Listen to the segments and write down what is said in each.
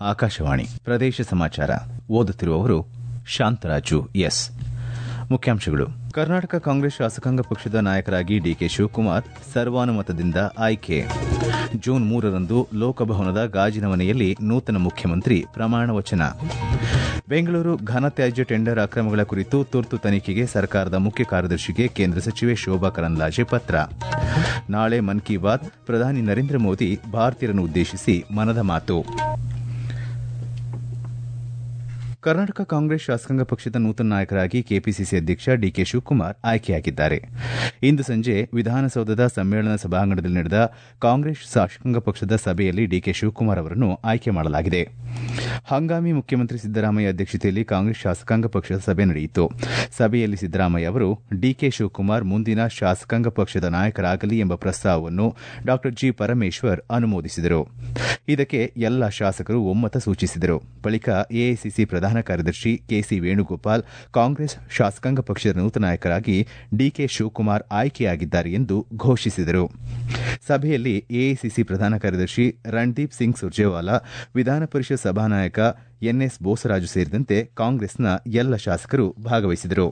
ಆಕಾಶವಾಣಿ ಪ್ರದೇಶ ಸಮಾಚಾರ ಓದುತ್ತಿರುವವರು ಶಾಂತರಾಜು ಎಸ್ ಮುಖ್ಯಾಂಶಗಳು ಕರ್ನಾಟಕ ಕಾಂಗ್ರೆಸ್ ಶಾಸಕಾಂಗ ಪಕ್ಷದ ನಾಯಕರಾಗಿ ಡಿಕೆ ಶಿವಕುಮಾರ್ ಸರ್ವಾನುಮತದಿಂದ ಆಯ್ಕೆ ಜೂನ್ ಮೂರರಂದು ಲೋಕಭವನದ ಗಾಜಿನ ಮನೆಯಲ್ಲಿ ನೂತನ ಮುಖ್ಯಮಂತ್ರಿ ಪ್ರಮಾಣ ವಚನ ಬೆಂಗಳೂರು ಘನತ್ಯಾಜ್ಯ ಟೆಂಡರ್ ಅಕ್ರಮಗಳ ಕುರಿತು ತುರ್ತು ತನಿಖೆಗೆ ಸರ್ಕಾರದ ಮುಖ್ಯ ಕಾರ್ಯದರ್ಶಿಗೆ ಕೇಂದ್ರ ಸಚಿವೆ ಶೋಭಾ ಕರಂದ್ಲಾಜೆ ಪತ್ರ ನಾಳೆ ಮನ್ ಕಿ ಬಾತ್ ಪ್ರಧಾನಿ ನರೇಂದ್ರ ಮೋದಿ ಭಾರತೀಯರನ್ನು ಉದ್ದೇಶಿಸಿ ಮನದ ಮಾತು ಕರ್ನಾಟಕ ಕಾಂಗ್ರೆಸ್ ಶಾಸಕಾಂಗ ಪಕ್ಷದ ನೂತನ ನಾಯಕರಾಗಿ ಕೆಪಿಸಿಸಿ ಅಧ್ಯಕ್ಷ ಡಿಕೆ ಶಿವಕುಮಾರ್ ಆಯ್ಕೆಯಾಗಿದ್ದಾರೆ ಇಂದು ಸಂಜೆ ವಿಧಾನಸೌಧದ ಸಮ್ಮೇಳನ ಸಭಾಂಗಣದಲ್ಲಿ ನಡೆದ ಕಾಂಗ್ರೆಸ್ ಶಾಸಕಾಂಗ ಪಕ್ಷದ ಸಭೆಯಲ್ಲಿ ಡಿಕೆ ಶಿವಕುಮಾರ್ ಅವರನ್ನು ಆಯ್ಕೆ ಮಾಡಲಾಗಿದೆ ಹಂಗಾಮಿ ಮುಖ್ಯಮಂತ್ರಿ ಸಿದ್ದರಾಮಯ್ಯ ಅಧ್ಯಕ್ಷತೆಯಲ್ಲಿ ಕಾಂಗ್ರೆಸ್ ಶಾಸಕಾಂಗ ಪಕ್ಷದ ಸಭೆ ನಡೆಯಿತು ಸಭೆಯಲ್ಲಿ ಸಿದ್ದರಾಮಯ್ಯ ಅವರು ಡಿಕೆ ಶಿವಕುಮಾರ್ ಮುಂದಿನ ಶಾಸಕಾಂಗ ಪಕ್ಷದ ನಾಯಕರಾಗಲಿ ಎಂಬ ಪ್ರಸ್ತಾವವನ್ನು ಡಾ ಜಿ ಪರಮೇಶ್ವರ್ ಅನುಮೋದಿಸಿದರು ಇದಕ್ಕೆ ಎಲ್ಲ ಶಾಸಕರು ಒಮ್ಮತ ಸೂಚಿಸಿದರು ಬಳಿಕ ಎಐಸಿಸಿ ಪ್ರಧಾನ ಕಾರ್ಯದರ್ಶಿ ಕೆಸಿ ವೇಣುಗೋಪಾಲ್ ಕಾಂಗ್ರೆಸ್ ಶಾಸಕಾಂಗ ಪಕ್ಷದ ನೂತನ ನಾಯಕರಾಗಿ ಡಿಕೆ ಶಿವಕುಮಾರ್ ಆಯ್ಕೆಯಾಗಿದ್ದಾರೆ ಎಂದು ಘೋಷಿಸಿದರು ಸಭೆಯಲ್ಲಿ ಎಐಸಿಸಿ ಪ್ರಧಾನ ಕಾರ್ಯದರ್ಶಿ ರಣದೀಪ್ ಸಿಂಗ್ ಸುರ್ಜೇವಾಲಾ ವಿಧಾನ ಪರಿಷತ್ ಸಭಾನಾಯಕ ಎನ್ಎಸ್ ಬೋಸರಾಜು ಸೇರಿದಂತೆ ಕಾಂಗ್ರೆಸ್ನ ಎಲ್ಲ ಶಾಸಕರು ಭಾಗವಹಿಸಿದರು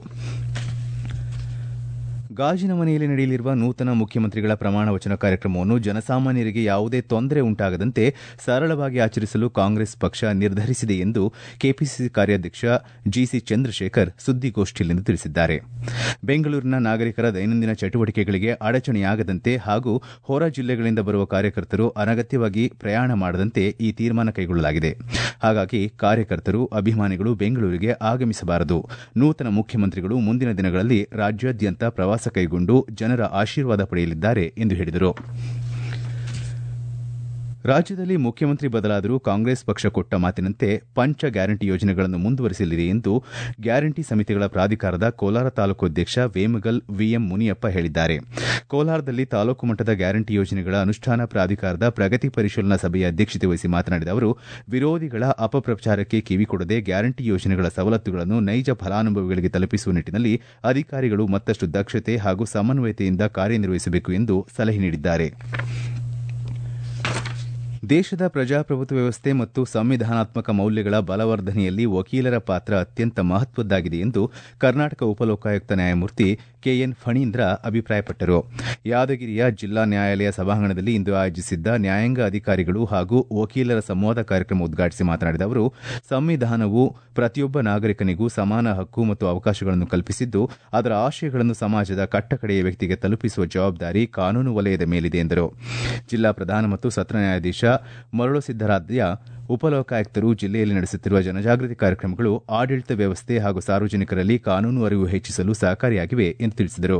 ಗಾಜಿನ ಮನೆಯಲ್ಲಿ ನಡೆಯಲಿರುವ ನೂತನ ಮುಖ್ಯಮಂತ್ರಿಗಳ ಪ್ರಮಾಣ ವಚನ ಕಾರ್ಯಕ್ರಮವನ್ನು ಜನಸಾಮಾನ್ಯರಿಗೆ ಯಾವುದೇ ತೊಂದರೆ ಉಂಟಾಗದಂತೆ ಸರಳವಾಗಿ ಆಚರಿಸಲು ಕಾಂಗ್ರೆಸ್ ಪಕ್ಷ ನಿರ್ಧರಿಸಿದೆ ಎಂದು ಕೆಪಿಸಿಸಿ ಕಾರ್ಯಾಧ್ಯಕ್ಷ ಜಿಸಿ ಚಂದ್ರಶೇಖರ್ ಸುದ್ದಿಗೋಷ್ಠಿಯಲ್ಲಿಂದು ತಿಳಿಸಿದ್ದಾರೆ ಬೆಂಗಳೂರಿನ ನಾಗರಿಕರ ದೈನಂದಿನ ಚಟುವಟಿಕೆಗಳಿಗೆ ಅಡಚಣೆಯಾಗದಂತೆ ಹಾಗೂ ಹೊರ ಜಿಲ್ಲೆಗಳಿಂದ ಬರುವ ಕಾರ್ಯಕರ್ತರು ಅನಗತ್ಯವಾಗಿ ಪ್ರಯಾಣ ಮಾಡದಂತೆ ಈ ತೀರ್ಮಾನ ಕೈಗೊಳ್ಳಲಾಗಿದೆ ಹಾಗಾಗಿ ಕಾರ್ಯಕರ್ತರು ಅಭಿಮಾನಿಗಳು ಬೆಂಗಳೂರಿಗೆ ಆಗಮಿಸಬಾರದು ನೂತನ ಮುಖ್ಯಮಂತ್ರಿಗಳು ಮುಂದಿನ ದಿನಗಳಲ್ಲಿ ರಾಜ್ಯಾದ್ಯಂತ ಪ್ರವಾಸ ಕೈಗೊಂಡು ಜನರ ಆಶೀರ್ವಾದ ಪಡೆಯಲಿದ್ದಾರೆ ಎಂದು ಹೇಳಿದರು ರಾಜ್ಯದಲ್ಲಿ ಮುಖ್ಯಮಂತ್ರಿ ಬದಲಾದರೂ ಕಾಂಗ್ರೆಸ್ ಪಕ್ಷ ಕೊಟ್ಟ ಮಾತಿನಂತೆ ಪಂಚ ಗ್ಯಾರಂಟಿ ಯೋಜನೆಗಳನ್ನು ಮುಂದುವರೆಸಲಿದೆ ಎಂದು ಗ್ಯಾರಂಟಿ ಸಮಿತಿಗಳ ಪ್ರಾಧಿಕಾರದ ಕೋಲಾರ ತಾಲೂಕು ಅಧ್ಯಕ್ಷ ವೇಮಗಲ್ ವಿಎಂ ಮುನಿಯಪ್ಪ ಹೇಳಿದ್ದಾರೆ ಕೋಲಾರದಲ್ಲಿ ತಾಲೂಕು ಮಟ್ಟದ ಗ್ಯಾರಂಟಿ ಯೋಜನೆಗಳ ಅನುಷ್ಠಾನ ಪ್ರಾಧಿಕಾರದ ಪ್ರಗತಿ ಪರಿಶೀಲನಾ ಸಭೆಯ ಅಧ್ಯಕ್ಷತೆ ವಹಿಸಿ ಮಾತನಾಡಿದ ಅವರು ವಿರೋಧಿಗಳ ಅಪಪ್ರಚಾರಕ್ಕೆ ಕಿವಿಕೊಡದೆ ಗ್ಯಾರಂಟಿ ಯೋಜನೆಗಳ ಸವಲತ್ತುಗಳನ್ನು ನೈಜ ಫಲಾನುಭವಿಗಳಿಗೆ ತಲುಪಿಸುವ ನಿಟ್ಟಿನಲ್ಲಿ ಅಧಿಕಾರಿಗಳು ಮತ್ತಷ್ಟು ದಕ್ಷತೆ ಹಾಗೂ ಸಮನ್ವಯತೆಯಿಂದ ಕಾರ್ಯನಿರ್ವಹಿಸಬೇಕು ಎಂದು ಸಲಹೆ ನೀಡಿದ್ದಾರೆ ದೇಶದ ಪ್ರಜಾಪ್ರಭುತ್ವ ವ್ಯವಸ್ಥೆ ಮತ್ತು ಸಂವಿಧಾನಾತ್ಮಕ ಮೌಲ್ಯಗಳ ಬಲವರ್ಧನೆಯಲ್ಲಿ ವಕೀಲರ ಪಾತ್ರ ಅತ್ಯಂತ ಮಹತ್ವದ್ದಾಗಿದೆ ಎಂದು ಕರ್ನಾಟಕ ಉಪಲೋಕಾಯುಕ್ತ ನ್ಯಾಯಮೂರ್ತಿ ಕೆಎನ್ ಫಣೀಂದ್ರ ಅಭಿಪ್ರಾಯಪಟ್ಟರು ಯಾದಗಿರಿಯ ಜಿಲ್ಲಾ ನ್ಯಾಯಾಲಯ ಸಭಾಂಗಣದಲ್ಲಿ ಇಂದು ಆಯೋಜಿಸಿದ್ದ ನ್ಯಾಯಾಂಗ ಅಧಿಕಾರಿಗಳು ಹಾಗೂ ವಕೀಲರ ಸಂವಾದ ಕಾರ್ಯಕ್ರಮ ಉದ್ಘಾಟಿಸಿ ಮಾತನಾಡಿದ ಅವರು ಸಂವಿಧಾನವು ಪ್ರತಿಯೊಬ್ಬ ನಾಗರಿಕನಿಗೂ ಸಮಾನ ಹಕ್ಕು ಮತ್ತು ಅವಕಾಶಗಳನ್ನು ಕಲ್ಪಿಸಿದ್ದು ಅದರ ಆಶಯಗಳನ್ನು ಸಮಾಜದ ಕಟ್ಟಕಡೆಯ ವ್ಯಕ್ತಿಗೆ ತಲುಪಿಸುವ ಜವಾಬ್ದಾರಿ ಕಾನೂನು ವಲಯದ ಮೇಲಿದೆ ಎಂದರು ಜಿಲ್ಲಾ ಪ್ರಧಾನ ಮತ್ತು ಸತ್ರ ನ್ಯಾಯಾಧೀಶ ಮರಳು ಸಿದ್ದರಾದ್ಯ ಉಪಲೋಕಾಯುಕ್ತರು ಜಿಲ್ಲೆಯಲ್ಲಿ ನಡೆಸುತ್ತಿರುವ ಜನಜಾಗೃತಿ ಕಾರ್ಯಕ್ರಮಗಳು ಆಡಳಿತ ವ್ಯವಸ್ಥೆ ಹಾಗೂ ಸಾರ್ವಜನಿಕರಲ್ಲಿ ಕಾನೂನು ಅರಿವು ಹೆಚ್ಚಿಸಲು ಸಹಕಾರಿಯಾಗಿವೆ ಎಂದು ತಿಳಿಸಿದರು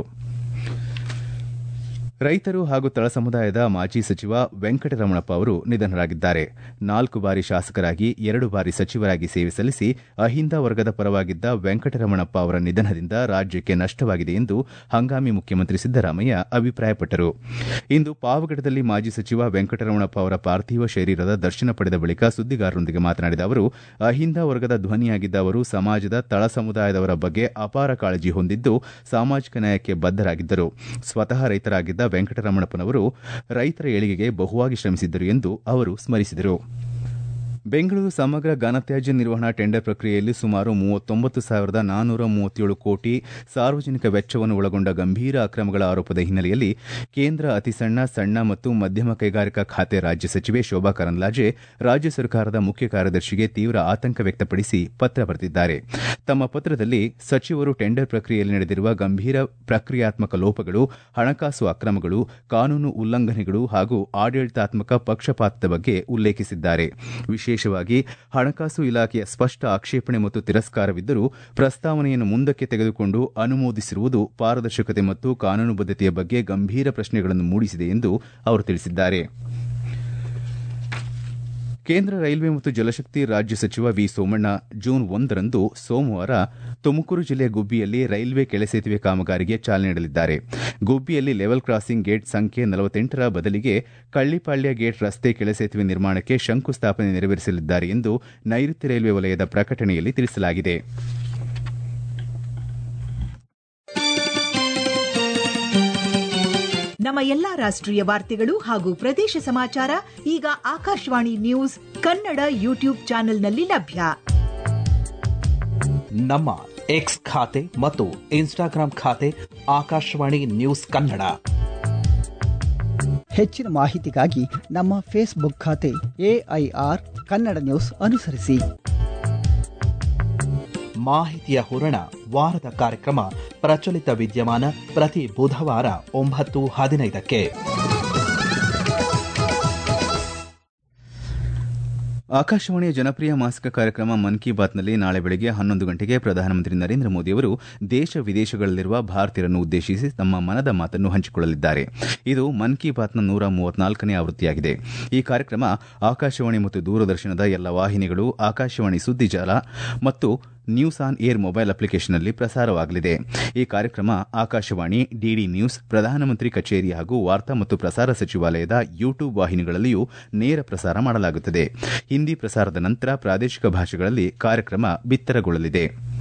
ರೈತರು ಹಾಗೂ ತಳ ಸಮುದಾಯದ ಮಾಜಿ ಸಚಿವ ವೆಂಕಟರಮಣಪ್ಪ ಅವರು ನಿಧನರಾಗಿದ್ದಾರೆ ನಾಲ್ಕು ಬಾರಿ ಶಾಸಕರಾಗಿ ಎರಡು ಬಾರಿ ಸಚಿವರಾಗಿ ಸೇವೆ ಸಲ್ಲಿಸಿ ಅಹಿಂದ ವರ್ಗದ ಪರವಾಗಿದ್ದ ವೆಂಕಟರಮಣಪ್ಪ ಅವರ ನಿಧನದಿಂದ ರಾಜ್ಯಕ್ಕೆ ನಷ್ಟವಾಗಿದೆ ಎಂದು ಹಂಗಾಮಿ ಮುಖ್ಯಮಂತ್ರಿ ಸಿದ್ದರಾಮಯ್ಯ ಅಭಿಪ್ರಾಯಪಟ್ಟರು ಇಂದು ಪಾವಗಡದಲ್ಲಿ ಮಾಜಿ ಸಚಿವ ವೆಂಕಟರಮಣಪ್ಪ ಅವರ ಪಾರ್ಥಿವ ಶರೀರದ ದರ್ಶನ ಪಡೆದ ಬಳಿಕ ಸುದ್ದಿಗಾರರೊಂದಿಗೆ ಮಾತನಾಡಿದ ಅವರು ಅಹಿಂದ ವರ್ಗದ ಧ್ವನಿಯಾಗಿದ್ದ ಅವರು ಸಮಾಜದ ತಳ ಸಮುದಾಯದವರ ಬಗ್ಗೆ ಅಪಾರ ಕಾಳಜಿ ಹೊಂದಿದ್ದು ಸಾಮಾಜಿಕ ನ್ಯಾಯಕ್ಕೆ ಬದ್ದರಾಗಿದ್ದರು ಸ್ವತಃ ರೈತರಾಗಿದ್ದ ವೆಂಕಟರಮಣಪ್ಪನವರು ರೈತರ ಏಳಿಗೆಗೆ ಬಹುವಾಗಿ ಶ್ರಮಿಸಿದ್ದರು ಎಂದು ಅವರು ಸ್ಮರಿಸಿದರು ಬೆಂಗಳೂರು ಸಮಗ್ರ ಘನತ್ಯಾಜ್ಯ ನಿರ್ವಹಣಾ ಟೆಂಡರ್ ಪ್ರಕ್ರಿಯೆಯಲ್ಲಿ ಸುಮಾರು ಮೂವತ್ತೊಂಬತ್ತು ಸಾವಿರದ ನಾನ್ನೂರ ಮೂವತ್ತೇಳು ಕೋಟಿ ಸಾರ್ವಜನಿಕ ವೆಚ್ಚವನ್ನು ಒಳಗೊಂಡ ಗಂಭೀರ ಅಕ್ರಮಗಳ ಆರೋಪದ ಹಿನ್ನೆಲೆಯಲ್ಲಿ ಕೇಂದ್ರ ಅತಿಸಣ್ಣ ಸಣ್ಣ ಮತ್ತು ಮಧ್ಯಮ ಕೈಗಾರಿಕಾ ಖಾತೆ ರಾಜ್ಯ ಸಚಿವೆ ಶೋಭಾ ಕರಂದ್ಲಾಜೆ ರಾಜ್ಯ ಸರ್ಕಾರದ ಮುಖ್ಯ ಕಾರ್ಯದರ್ಶಿಗೆ ತೀವ್ರ ಆತಂಕ ವ್ಯಕ್ತಪಡಿಸಿ ಪತ್ರ ಬರೆದಿದ್ದಾರೆ ತಮ್ಮ ಪತ್ರದಲ್ಲಿ ಸಚಿವರು ಟೆಂಡರ್ ಪ್ರಕ್ರಿಯೆಯಲ್ಲಿ ನಡೆದಿರುವ ಗಂಭೀರ ಪ್ರಕ್ರಿಯಾತ್ಮಕ ಲೋಪಗಳು ಹಣಕಾಸು ಅಕ್ರಮಗಳು ಕಾನೂನು ಉಲ್ಲಂಘನೆಗಳು ಹಾಗೂ ಆಡಳಿತಾತ್ಮಕ ಪಕ್ಷಪಾತದ ಬಗ್ಗೆ ಉಲ್ಲೇಖಿಸಿದ್ದಾರೆ ವಿಶೇಷವಾಗಿ ಹಣಕಾಸು ಇಲಾಖೆಯ ಸ್ಪಷ್ಟ ಆಕ್ಷೇಪಣೆ ಮತ್ತು ತಿರಸ್ಕಾರವಿದ್ದರೂ ಪ್ರಸ್ತಾವನೆಯನ್ನು ಮುಂದಕ್ಕೆ ತೆಗೆದುಕೊಂಡು ಅನುಮೋದಿಸಿರುವುದು ಪಾರದರ್ಶಕತೆ ಮತ್ತು ಕಾನೂನುಬದ್ದತೆಯ ಬಗ್ಗೆ ಗಂಭೀರ ಪ್ರಶ್ನೆಗಳನ್ನು ಮೂಡಿಸಿದೆ ಎಂದು ಅವರು ತಿಳಿಸಿದ್ದಾರೆ ಕೇಂದ್ರ ರೈಲ್ವೆ ಮತ್ತು ಜಲಶಕ್ತಿ ರಾಜ್ಯ ಸಚಿವ ವಿ ಸೋಮಣ್ಣ ಜೂನ್ ಒಂದರಂದು ಸೋಮವಾರ ತುಮಕೂರು ಜಿಲ್ಲೆಯ ಗುಬ್ಬಿಯಲ್ಲಿ ರೈಲ್ವೆ ಕೆಳಸೇತುವೆ ಕಾಮಗಾರಿಗೆ ಚಾಲನೆ ನೀಡಲಿದ್ದಾರೆ ಗುಬ್ಬಿಯಲ್ಲಿ ಲೆವೆಲ್ ಕ್ರಾಸಿಂಗ್ ಗೇಟ್ ಸಂಖ್ಯೆ ನಲವತ್ತೆಂಟರ ಬದಲಿಗೆ ಕಳ್ಳಿಪಾಳ್ಯ ಗೇಟ್ ರಸ್ತೆ ಕೆಳಸೇತುವೆ ನಿರ್ಮಾಣಕ್ಕೆ ಶಂಕುಸ್ಥಾಪನೆ ನೆರವೇರಿಸಲಿದ್ದಾರೆ ಎಂದು ನೈಋತ್ಯ ರೈಲ್ವೆ ವಲಯದ ಪ್ರಕಟಣೆಯಲ್ಲಿ ತಿಳಿಸಲಾಗಿದೆ ನಮ್ಮ ಎಲ್ಲಾ ರಾಷ್ಟ್ರೀಯ ವಾರ್ತೆಗಳು ಹಾಗೂ ಪ್ರದೇಶ ಸಮಾಚಾರ ಈಗ ಆಕಾಶವಾಣಿ ನ್ಯೂಸ್ ಕನ್ನಡ ಯೂಟ್ಯೂಬ್ ಚಾನೆಲ್ನಲ್ಲಿ ಲಭ್ಯ ನಮ್ಮ ಎಕ್ಸ್ ಖಾತೆ ಮತ್ತು ಇನ್ಸ್ಟಾಗ್ರಾಂ ಖಾತೆ ಆಕಾಶವಾಣಿ ನ್ಯೂಸ್ ಕನ್ನಡ ಹೆಚ್ಚಿನ ಮಾಹಿತಿಗಾಗಿ ನಮ್ಮ ಫೇಸ್ಬುಕ್ ಖಾತೆ ಎಐಆರ್ ಕನ್ನಡ ನ್ಯೂಸ್ ಅನುಸರಿಸಿ ಮಾಹಿತಿಯ ಹೂರಣ ವಾರದ ಕಾರ್ಯಕ್ರಮ ಪ್ರಚಲಿತ ವಿದ್ಯಮಾನ ಪ್ರತಿ ಬುಧವಾರ ಒಂಬತ್ತು ಹದಿನೈದಕ್ಕೆ ಆಕಾಶವಾಣಿಯ ಜನಪ್ರಿಯ ಮಾಸಿಕ ಕಾರ್ಯಕ್ರಮ ಮನ್ ಕಿ ಬಾತ್ನಲ್ಲಿ ನಾಳೆ ಬೆಳಗ್ಗೆ ಹನ್ನೊಂದು ಗಂಟೆಗೆ ಪ್ರಧಾನಮಂತ್ರಿ ನರೇಂದ್ರ ಮೋದಿಯವರು ದೇಶ ವಿದೇಶಗಳಲ್ಲಿರುವ ಭಾರತೀಯರನ್ನು ಉದ್ದೇಶಿಸಿ ತಮ್ಮ ಮನದ ಮಾತನ್ನು ಹಂಚಿಕೊಳ್ಳಲಿದ್ದಾರೆ ಇದು ಮನ್ ಕಿ ಬಾತ್ನ ನೂರ ಮೂವತ್ನಾಲ್ಕನೇ ಆವೃತ್ತಿಯಾಗಿದೆ ಈ ಕಾರ್ಯಕ್ರಮ ಆಕಾಶವಾಣಿ ಮತ್ತು ದೂರದರ್ಶನದ ಎಲ್ಲ ವಾಹಿನಿಗಳು ಆಕಾಶವಾಣಿ ಸುದ್ದಿಜಾಲ ಮತ್ತು ನ್ಯೂಸ್ ಆನ್ ಏರ್ ಮೊಬೈಲ್ ಅಪ್ಲಿಕೇಶನ್ನಲ್ಲಿ ಪ್ರಸಾರವಾಗಲಿದೆ ಈ ಕಾರ್ಯಕ್ರಮ ಆಕಾಶವಾಣಿ ಡಿಡಿ ನ್ಯೂಸ್ ಪ್ರಧಾನಮಂತ್ರಿ ಕಚೇರಿ ಹಾಗೂ ವಾರ್ತಾ ಮತ್ತು ಪ್ರಸಾರ ಸಚಿವಾಲಯದ ಯೂಟ್ಯೂಬ್ ವಾಹಿನಿಗಳಲ್ಲಿಯೂ ನೇರ ಪ್ರಸಾರ ಮಾಡಲಾಗುತ್ತದೆ ಹಿಂದಿ ಪ್ರಸಾರದ ನಂತರ ಪ್ರಾದೇಶಿಕ ಭಾಷೆಗಳಲ್ಲಿ ಕಾರ್ಯಕ್ರಮ ಬಿತ್ತರಗೊಳ್ಳಲಿದೆ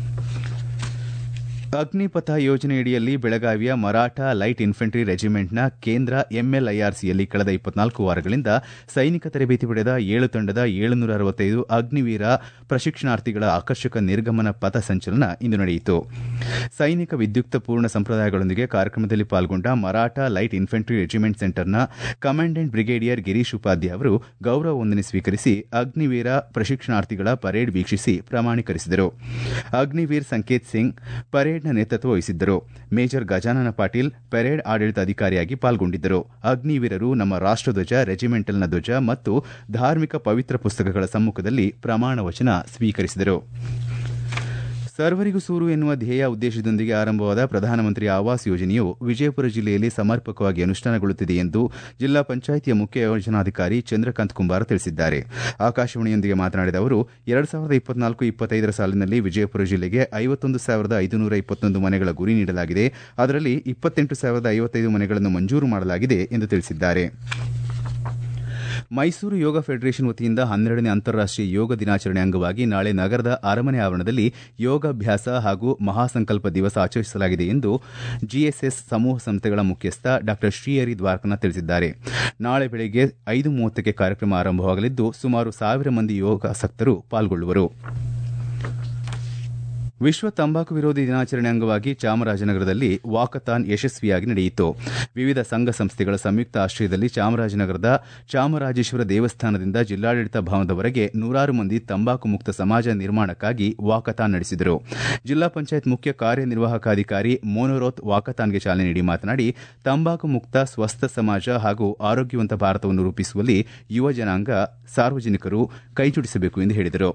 ಅಗ್ನಿಪಥ ಯೋಜನೆಯಡಿಯಲ್ಲಿ ಬೆಳಗಾವಿಯ ಮರಾಠ ಲೈಟ್ ಇನ್ಫೆಂಟ್ರಿ ರೆಜಿಮೆಂಟ್ನ ಕೇಂದ್ರ ಎಂಎಲ್ಐಆರ್ಸಿಯಲ್ಲಿ ಕಳೆದ ಇಪ್ಪತ್ನಾಲ್ಕು ವಾರಗಳಿಂದ ಸೈನಿಕ ತರಬೇತಿ ಪಡೆದ ಏಳು ತಂಡದ ಏಳುನೂರ ಅರವತ್ತೈದು ಅಗ್ನಿವೀರ ಪ್ರಶಿಕ್ಷಣಾರ್ಥಿಗಳ ಆಕರ್ಷಕ ನಿರ್ಗಮನ ಪಥ ಸಂಚಲನ ಇಂದು ನಡೆಯಿತು ಸೈನಿಕ ವಿದ್ಯುಕ್ತ ಪೂರ್ಣ ಸಂಪ್ರದಾಯಗಳೊಂದಿಗೆ ಕಾರ್ಯಕ್ರಮದಲ್ಲಿ ಪಾಲ್ಗೊಂಡ ಮರಾಠ ಲೈಟ್ ಇನ್ಫೆಂಟ್ರಿ ರೆಜಿಮೆಂಟ್ ಸೆಂಟರ್ನ ಕಮಾಂಡೆಂಟ್ ಬ್ರಿಗೇಡಿಯರ್ ಗಿರೀಶ್ ಉಪಾಧ್ಯ ಅವರು ಗೌರವ ವಂದನೆ ಸ್ವೀಕರಿಸಿ ಅಗ್ನಿವೀರ ಪ್ರಶಿಕ್ಷಣಾರ್ಥಿಗಳ ಪರೇಡ್ ವೀಕ್ಷಿಸಿ ಪ್ರಮಾಣೀಕರಿಸಿದರು ಅಗ್ನಿವೀರ್ ಸಂಕೇತ್ ಸಿಂಗ್ ಪರೇಡ್ನ ನೇತೃತ್ವ ವಹಿಸಿದ್ದರು ಮೇಜರ್ ಗಜಾನನ ಪಾಟೀಲ್ ಪರೇಡ್ ಆಡಳಿತ ಅಧಿಕಾರಿಯಾಗಿ ಪಾಲ್ಗೊಂಡಿದ್ದರು ಅಗ್ನಿವೀರರು ನಮ್ಮ ರಾಷ್ಟಧ್ವಜ ರೆಜಿಮೆಂಟಲ್ನ ಧ್ವಜ ಮತ್ತು ಧಾರ್ಮಿಕ ಪವಿತ್ರ ಪುಸ್ತಕಗಳ ಸಮ್ಮುಖದಲ್ಲಿ ಪ್ರಮಾಣ ವಚನ ಸ್ವೀಕರಿಸಿದರು ಸರ್ವರಿಗೂ ಸೂರು ಎನ್ನುವ ಧ್ಯೇಯ ಉದ್ದೇಶದೊಂದಿಗೆ ಆರಂಭವಾದ ಪ್ರಧಾನಮಂತ್ರಿ ಆವಾಸ್ ಯೋಜನೆಯು ವಿಜಯಪುರ ಜಿಲ್ಲೆಯಲ್ಲಿ ಸಮರ್ಪಕವಾಗಿ ಅನುಷ್ಠಾನಗೊಳ್ಳುತ್ತಿದೆ ಎಂದು ಜಿಲ್ಲಾ ಪಂಚಾಯಿತಿಯ ಮುಖ್ಯ ಯೋಜನಾಧಿಕಾರಿ ಚಂದ್ರಕಾಂತ್ ಕುಂಬಾರ ತಿಳಿಸಿದ್ದಾರೆ ಆಕಾಶವಾಣಿಯೊಂದಿಗೆ ಮಾತನಾಡಿದ ಅವರು ಎರಡು ಸಾವಿರದ ಇಪ್ಪತ್ನಾಲ್ಕು ಇಪ್ಪತ್ತೈದರ ಸಾಲಿನಲ್ಲಿ ವಿಜಯಪುರ ಜಿಲ್ಲೆಗೆ ಐವತ್ತೊಂದು ಸಾವಿರದ ಐದುನೂರ ಇಪ್ಪತ್ತೊಂದು ಮನೆಗಳ ಗುರಿ ನೀಡಲಾಗಿದೆ ಅದರಲ್ಲಿ ಇಪ್ಪತ್ತೆಂಟು ಸಾವಿರದ ಐವತ್ತೈದು ಮನೆಗಳನ್ನು ಮಂಜೂರು ಮಾಡಲಾಗಿದೆ ಎಂದು ತಿಳಿಸಿದ್ದಾರೆ ಮೈಸೂರು ಯೋಗ ಫೆಡರೇಷನ್ ವತಿಯಿಂದ ಹನ್ನೆರಡನೇ ಅಂತಾರಾಷ್ಟೀಯ ಯೋಗ ದಿನಾಚರಣೆ ಅಂಗವಾಗಿ ನಾಳೆ ನಗರದ ಅರಮನೆ ಆವರಣದಲ್ಲಿ ಯೋಗಾಭ್ಯಾಸ ಹಾಗೂ ಮಹಾಸಂಕಲ್ಪ ದಿವಸ ಆಚರಿಸಲಾಗಿದೆ ಎಂದು ಜಿಎಸ್ಎಸ್ ಸಮೂಹ ಸಂಸ್ಥೆಗಳ ಮುಖ್ಯಸ್ಥ ಡಾ ಶ್ರೀಹರಿ ದ್ವಾರಕನಾಥ್ ತಿಳಿಸಿದ್ದಾರೆ ನಾಳೆ ಬೆಳಗ್ಗೆ ಐದು ಮೂವತ್ತಕ್ಕೆ ಕಾರ್ಯಕ್ರಮ ಆರಂಭವಾಗಲಿದ್ದು ಸುಮಾರು ಸಾವಿರ ಮಂದಿ ಯೋಗಾಸಕ್ತರು ಪಾಲ್ಗೊಳ್ಳುವರು ವಿಶ್ವ ತಂಬಾಕು ವಿರೋಧಿ ದಿನಾಚರಣೆ ಅಂಗವಾಗಿ ಚಾಮರಾಜನಗರದಲ್ಲಿ ವಾಕಥಾನ್ ಯಶಸ್ವಿಯಾಗಿ ನಡೆಯಿತು ವಿವಿಧ ಸಂಘ ಸಂಸ್ಥೆಗಳ ಸಂಯುಕ್ತ ಆಶ್ರಯದಲ್ಲಿ ಚಾಮರಾಜನಗರದ ಚಾಮರಾಜೇಶ್ವರ ದೇವಸ್ಥಾನದಿಂದ ಜಿಲ್ಲಾಡಳಿತ ಭವನದವರೆಗೆ ನೂರಾರು ಮಂದಿ ತಂಬಾಕು ಮುಕ್ತ ಸಮಾಜ ನಿರ್ಮಾಣಕ್ಕಾಗಿ ವಾಕಥಾನ್ ನಡೆಸಿದರು ಜಿಲ್ಲಾ ಪಂಚಾಯತ್ ಮುಖ್ಯ ಕಾರ್ಯನಿರ್ವಾಹಕಾಧಿಕಾರಿ ಮೋನೋರೋತ್ ವಾಕಥಾನ್ಗೆ ಚಾಲನೆ ನೀಡಿ ಮಾತನಾಡಿ ತಂಬಾಕು ಮುಕ್ತ ಸ್ವಸ್ಥ ಸಮಾಜ ಹಾಗೂ ಆರೋಗ್ಯವಂತ ಭಾರತವನ್ನು ರೂಪಿಸುವಲ್ಲಿ ಯುವ ಜನಾಂಗ ಸಾರ್ವಜನಿಕರು ಕೈಜೋಡಿಸಬೇಕು ಎಂದು ಹೇಳಿದರು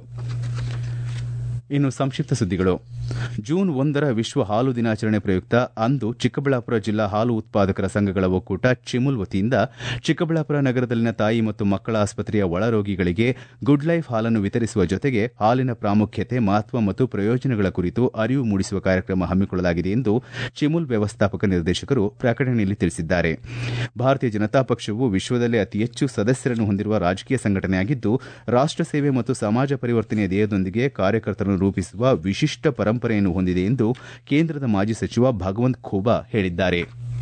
ಇನ್ನು ಸಂಕ್ಷಿಪ್ತ ಸುದ್ದಿಗಳು ಜೂನ್ ಒಂದರ ವಿಶ್ವ ಹಾಲು ದಿನಾಚರಣೆ ಪ್ರಯುಕ್ತ ಅಂದು ಚಿಕ್ಕಬಳ್ಳಾಪುರ ಜಿಲ್ಲಾ ಹಾಲು ಉತ್ಪಾದಕರ ಸಂಘಗಳ ಒಕ್ಕೂಟ ಚಿಮುಲ್ ವತಿಯಿಂದ ಚಿಕ್ಕಬಳ್ಳಾಪುರ ನಗರದಲ್ಲಿನ ತಾಯಿ ಮತ್ತು ಮಕ್ಕಳ ಆಸ್ಪತ್ರೆಯ ಒಳರೋಗಿಗಳಿಗೆ ಗುಡ್ ಲೈಫ್ ಹಾಲನ್ನು ವಿತರಿಸುವ ಜೊತೆಗೆ ಹಾಲಿನ ಪ್ರಾಮುಖ್ಯತೆ ಮಹತ್ವ ಮತ್ತು ಪ್ರಯೋಜನಗಳ ಕುರಿತು ಅರಿವು ಮೂಡಿಸುವ ಕಾರ್ಯಕ್ರಮ ಹಮ್ಮಿಕೊಳ್ಳಲಾಗಿದೆ ಎಂದು ಚಿಮುಲ್ ವ್ಯವಸ್ಥಾಪಕ ನಿರ್ದೇಶಕರು ಪ್ರಕಟಣೆಯಲ್ಲಿ ತಿಳಿಸಿದ್ದಾರೆ ಭಾರತೀಯ ಜನತಾ ಪಕ್ಷವು ವಿಶ್ವದಲ್ಲೇ ಅತಿ ಹೆಚ್ಚು ಸದಸ್ಯರನ್ನು ಹೊಂದಿರುವ ರಾಜಕೀಯ ಸಂಘಟನೆಯಾಗಿದ್ದು ರಾಷ್ಟ ಸೇವೆ ಮತ್ತು ಸಮಾಜ ಪರಿವರ್ತನೆಯ ಧ್ಯೇಯದೊಂದಿಗೆ ಕಾರ್ಯಕರ್ತರನ್ನು ರೂಪಿಸುವ ವಿಶಿಷ್ಟ ಪರಂಪರೆಯನ್ನು ಹೊಂದಿದೆ ಎಂದು ಕೇಂದ್ರದ ಮಾಜಿ ಸಚಿವ ಭಗವಂತ್ ಖೂಬಾ ಹೇಳಿದ್ದಾರೆ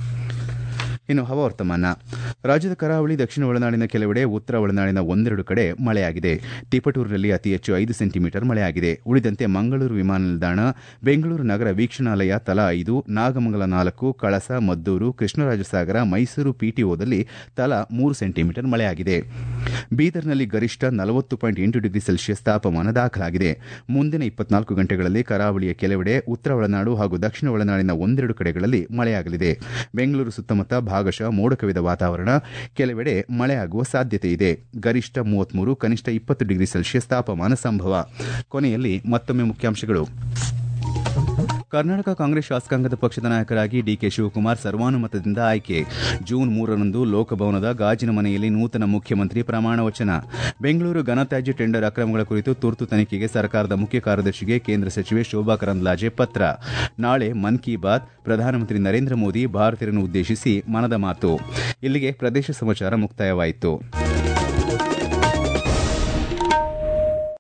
ಇನ್ನು ಹವಾವರ್ತಮಾನ ರಾಜ್ಯದ ಕರಾವಳಿ ದಕ್ಷಿಣ ಒಳನಾಡಿನ ಕೆಲವೆಡೆ ಉತ್ತರ ಒಳನಾಡಿನ ಒಂದೆರಡು ಕಡೆ ಮಳೆಯಾಗಿದೆ ತಿಪಟೂರಿನಲ್ಲಿ ಅತಿ ಹೆಚ್ಚು ಐದು ಸೆಂಟಿಮೀಟರ್ ಮಳೆಯಾಗಿದೆ ಉಳಿದಂತೆ ಮಂಗಳೂರು ವಿಮಾನ ನಿಲ್ದಾಣ ಬೆಂಗಳೂರು ನಗರ ವೀಕ್ಷಣಾಲಯ ತಲಾ ಐದು ನಾಗಮಂಗಲ ನಾಲ್ಕು ಕಳಸ ಮದ್ದೂರು ಕೃಷ್ಣರಾಜಸಾಗರ ಮೈಸೂರು ಪಿಟಿಒದಲ್ಲಿ ತಲಾ ಮೂರು ಸೆಂಟಿಮೀಟರ್ ಮಳೆಯಾಗಿದೆ ಬೀದರ್ನಲ್ಲಿ ಗರಿಷ್ಠ ನಲವತ್ತು ಪಾಯಿಂಟ್ ಎಂಟು ಡಿಗ್ರಿ ಸೆಲ್ಸಿಯಸ್ ತಾಪಮಾನ ದಾಖಲಾಗಿದೆ ಮುಂದಿನ ಇಪ್ಪತ್ನಾಲ್ಕು ಗಂಟೆಗಳಲ್ಲಿ ಕರಾವಳಿಯ ಕೆಲವೆಡೆ ಉತ್ತರ ಒಳನಾಡು ಹಾಗೂ ದಕ್ಷಿಣ ಒಳನಾಡಿನ ಒಂದೆರಡು ಕಡೆಗಳಲ್ಲಿ ಮಳೆಯಾಗಲಿದೆ ಬೆಂಗಳೂರು ಸುತ್ತಮುತ್ತ ಭಾಗಶಃ ಮೋಡ ಕವಿದ ವಾತಾವರಣ ಕೆಲವೆಡೆ ಮಳೆಯಾಗುವ ಸಾಧ್ಯತೆ ಇದೆ ಗರಿಷ್ಠ ಮೂವತ್ಮೂರು ಕನಿಷ್ಠ ಇಪ್ಪತ್ತು ಡಿಗ್ರಿ ಸೆಲ್ಸಿಯಸ್ ತಾಪಮಾನ ಸಂಭವ ಕೊನೆಯಲ್ಲಿ ಮತ್ತೊಮ್ಮೆ ಮುಖ್ಯಾಂಶಗಳು ಕರ್ನಾಟಕ ಕಾಂಗ್ರೆಸ್ ಶಾಸಕಾಂಗದ ಪಕ್ಷದ ನಾಯಕರಾಗಿ ಡಿಕೆ ಶಿವಕುಮಾರ್ ಸರ್ವಾನುಮತದಿಂದ ಆಯ್ಕೆ ಜೂನ್ ಮೂರರಂದು ಲೋಕಭವನದ ಗಾಜಿನ ಮನೆಯಲ್ಲಿ ನೂತನ ಮುಖ್ಯಮಂತ್ರಿ ಪ್ರಮಾಣ ವಚನ ಬೆಂಗಳೂರು ಘನತ್ಯಾಜ್ಯ ಟೆಂಡರ್ ಅಕ್ರಮಗಳ ಕುರಿತು ತುರ್ತು ತನಿಖೆಗೆ ಸರ್ಕಾರದ ಮುಖ್ಯ ಕಾರ್ಯದರ್ಶಿಗೆ ಕೇಂದ್ರ ಸಚಿವೆ ಶೋಭಾ ಕರಂದ್ಲಾಜೆ ಪತ್ರ ನಾಳೆ ಮನ್ ಕಿ ಬಾತ್ ಪ್ರಧಾನಮಂತ್ರಿ ನರೇಂದ್ರ ಮೋದಿ ಭಾರತೀಯರನ್ನು ಉದ್ದೇಶಿಸಿ ಮನದ ಮಾತು ಇಲ್ಲಿಗೆ ಪ್ರದೇಶ ಸಮಾಚಾರ ಮುಕ್ತಾಯವಾಯಿತು